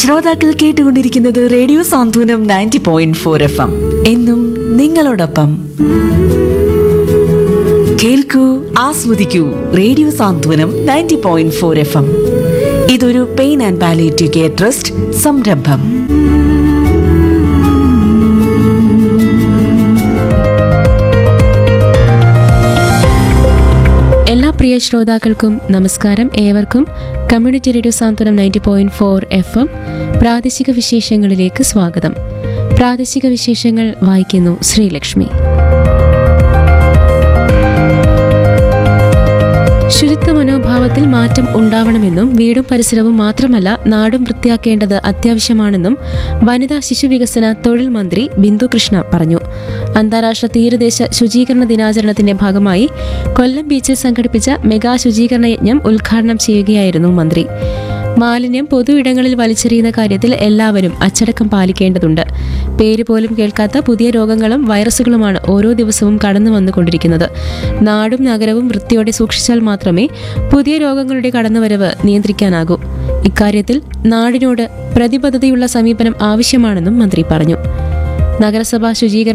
ശ്രോതാക്കൾ കേട്ടുകൊണ്ടിരിക്കുന്നത് radio Santhwanam ninety point four F M എന്നും നിങ്ങളോടൊപ്പം കേൾക്കൂ ആസ്വദിക്കൂ radio Santhwanam ninety point four F M ഇതൊരു pain and palliative care trust സംരംഭം എല്ലാ പ്രിയ ശ്രോതാക്കൾക്കും നമസ്കാരം ഏവർക്കും community radio Santhwanam ninety point four F M പ്രാദേശിക വിശേഷങ്ങളിലേക്ക് സ്വാഗതം പ്രാദേശിക വിശേഷങ്ങൾ വായിക്കുന്നു ശ്രീലക്ഷ്മി ശുചിത്വ മനോഭാവത്തിൽ മാറ്റം ഉണ്ടാവണമെന്നും വീടും പരിസരവും മാത്രമല്ല നാടും വൃത്തിയാക്കേണ്ടത് അത്യാവശ്യമാണെന്നും വനിതാ ശിശു വികസന തൊഴിൽ മന്ത്രി ബിന്ദു കൃഷ്ണ പറഞ്ഞു അന്താരാഷ്ട്ര തീരദേശ ശുചീകരണ ദിനാചരണത്തിന്റെ ഭാഗമായി കൊല്ലം ബീച്ചിൽ സംഘടിപ്പിച്ച മെഗാ ശുചീകരണ യജ്ഞം ഉദ്ഘാടനം ചെയ്യുകയായിരുന്നു മന്ത്രി മാലിന്യം പൊതു ഇടങ്ങളിൽ വലിച്ചെറിയുന്ന കാര്യത്തിൽ എല്ലാവരും അച്ചടക്കം പാലിക്കേണ്ടതുണ്ട് പേര് പോലും കേൾക്കാത്ത പുതിയ രോഗങ്ങളും വൈറസുകളുമാണ് ഓരോ ദിവസവും കടന്നു വന്നുകൊണ്ടിരിക്കുന്നത് നാടും നഗരവും വൃത്തിയോടെ സൂക്ഷിച്ചാൽ മാത്രമേ പുതിയ രോഗങ്ങളുടെ കടന്നുവരവ് നിയന്ത്രിക്കാനാകൂ ഇക്കാര്യത്തിൽ നാടിനോട് പ്രതിബദ്ധതയുള്ള സമീപനം ആവശ്യമാണെന്നും മന്ത്രി പറഞ്ഞു നഗരസഭാ ശുചീകരണ